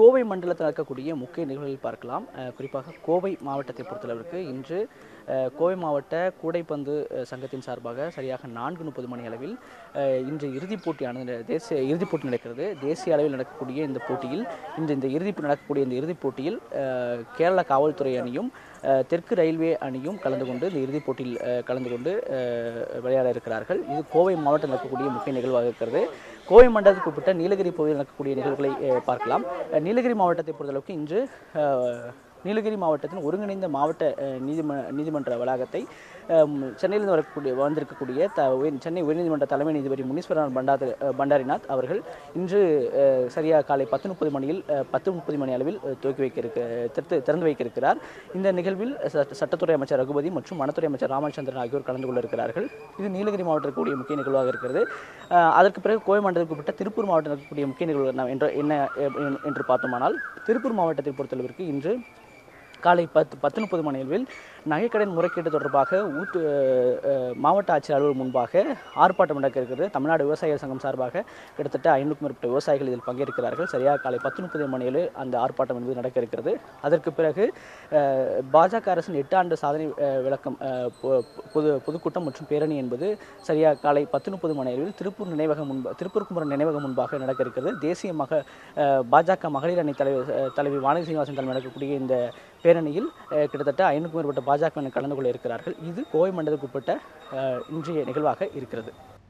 கோவை மண்டலத்தில் இருக்கக்கூடிய முக்கிய நிகழ்வுகள் பார்க்கலாம் அஹ், குறிப்பாக கோவை மாவட்டத்தை பொறுத்தளவிற்கு இன்று அஹ், கோவை மாவட்ட கூடைப்பந்து அஹ், சங்கத்தின் சார்பாக சரியாக நான்கு முப்பது மணி அளவில் அஹ், இன்று இறுதிப் போட்டியானது ந- தேசிய இறுதிப் போட்டி நடக்கிறது தேசிய அளவில் நடக்கக்கூடிய இந்த போட்டியில் இன்று இந்த இறுதி நடக்கக்கூடிய இந்த இறுதிப் போட்டியில் அஹ், கேரள காவல்துறை அணியும் அஹ், தெற்கு ரயில்வே அணியும் கலந்து கொண்டு இந்த இறுதிப் போட்டியில் அஹ், கலந்து கொண்டு அஹ், விளையாட இருக்கிறார்கள் இது கோவை மாவட்டம் நடக்கக்கூடிய முக்கிய நிகழ்வாக இருக்கிறது கோவை மண்டலத்துக்கு உட்பட்ட நீலகிரி பகுதியில் நடக்கக்கூடிய நிகழ்வுகளை அஹ், பார்க்கலாம் அஹ், நீலகிரி மாவட்டத்தை பொறுத்தளவுக்கு இன்று அஹ், நீலகிரி மாவட்டத்தின் ஒருங்கிணைந்த மாவட்ட அஹ், நீதிம நீதிமன்ற வளாகத்தை அஹ், சென்னையிலிருந்து வரக்கூடிய வந்திருக்கக்கூடிய த உயர் சென்னை உயர்நீதிமன்ற தலைமை நீதிபதி முனீஸ்வரன் பண்டாத அஹ், பண்டாரிநாத் அவர்கள் இன்று அஹ், சரியாக காலை பத்து முப்பது மணியில் அஹ், பத்து முப்பது மணி அளவில் அஹ், துவக்கி வைக்க இருக்க திறந்து திறந்து வைக்க இருக்கிறார் இந்த நிகழ்வில் சட்ட- சட்டத்துறை அமைச்சர் ரகுபதி மற்றும் வனத்துறை அமைச்சர் ராமச்சந்திரன் ஆகியோர் கலந்து கொள்ள இருக்கிறார்கள் இது நீலகிரி மாவட்டத்தில் கூடிய முக்கிய நிகழ்வாக இருக்கிறது அஹ், அதற்கு பிறகு கோவை மண்டலத்துக்கு உட்பட்ட திருப்பூர் மாவட்டத்தில் இருக்கக்கூடிய முக்கிய நிகழ்வு என்ன- என்ற என்ன எ- என்று பார்த்தோமானால் திருப்பூர் மாவட்டத்தை பொறுத்தளவிற்கு இன்று காலை பத்து பத்து முப்பது மணி அளவில் நகைக்கடன் முறைகேடு தொடர்பாக ஊத்து அஹ், மாவட்ட ஆட்சியர் அலுவலகம் முன்பாக ஆர்ப்பாட்டம் நடக்க இருக்கிறது தமிழ்நாடு விவசாயிகள் சங்கம் சார்பாக கிட்டத்தட்ட ஐநூறுக்கும் மேற்பட்ட விவசாயிகள் இதில் பங்கேற்கிறார்கள் சரியாக காலை பத்து முப்பது மணியில் அந்த ஆர்ப்பாட்டம் என்பது நடக்க இருக்கிறது அதற்கு பிறகு அஹ், பாஜக அரசின் எட்டு ஆண்டு சாதனை அஹ், விளக்கம் அஹ், பொ- பொது பொதுக்கூட்டம் மற்றும் பேரணி என்பது சரியாக காலை பத்து முப்பது மணி அளவில் திருப்பூர் நினைவகம் முன்பு திருப்பூர் குமரன் நினைவகம் முன்பாக நடக்க இருக்கிறது தேசிய மக அஹ், பாஜக மகளிர் அணி தலைவர் அஹ், தலைவி வானதி சீனிவாசன் தலைமை நடக்கக்கூடிய இந்த பேரணியில் அஹ், கிட்டத்தட்ட ஐநூறுக்கும் மேற்பட்ட பாஜக கலந்து கொள்ள இருக்கிறார்கள் இது கோவை மண்டலத்துக்கு உட்பட்ட அஹ், இன்றைய நிகழ்வாக இருக்கிறது